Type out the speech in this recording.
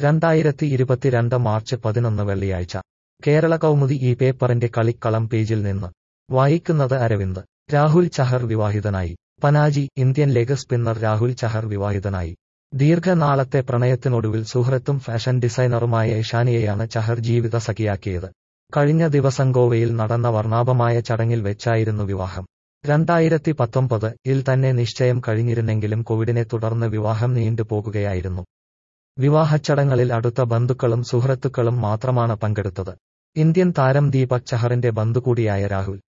രണ്ടായിരത്തി ഇരുപത്തിരണ്ട് മാർച്ച് പതിനൊന്ന് വെള്ളിയാഴ്ച കേരള കൗമുദി ഈ പേപ്പറിന്റെ കളിക്കളം പേജിൽ നിന്ന് വായിക്കുന്നത് അരവിന്ദ് രാഹുൽ ചഹർ വിവാഹിതനായി Panaji Indian leg spinner Rahul Chahar വിവാഹിതനായി ദീർഘനാളത്തെ പ്രണയത്തിനൊടുവിൽ സുഹൃത്തും ഫാഷൻ ഡിസൈനറുമായ ഇഷാനിയെയാണ് ചഹർ ജീവിത സഖിയാക്കിയത് കഴിഞ്ഞ ദിവസം ഗോവയിൽ നടന്ന വർണ്ണാഭമായ ചടങ്ങിൽ വെച്ചായിരുന്നു വിവാഹം രണ്ടായിരത്തി പത്തൊമ്പത് ഇൽ തന്നെ നിശ്ചയം കഴിഞ്ഞിരുന്നെങ്കിലും കോവിഡിനെ തുടർന്ന് വിവാഹം നീണ്ടുപോകുകയായിരുന്നു വിവാഹച്ചടങ്ങളിൽ അടുത്ത ബന്ധുക്കളും സുഹൃത്തുക്കളും മാത്രമാണ് പങ്കെടുത്തത് ഇന്ത്യൻ താരം ദീപക് ചഹറിന്റെ ബന്ധു കൂടിയായ രാഹുൽ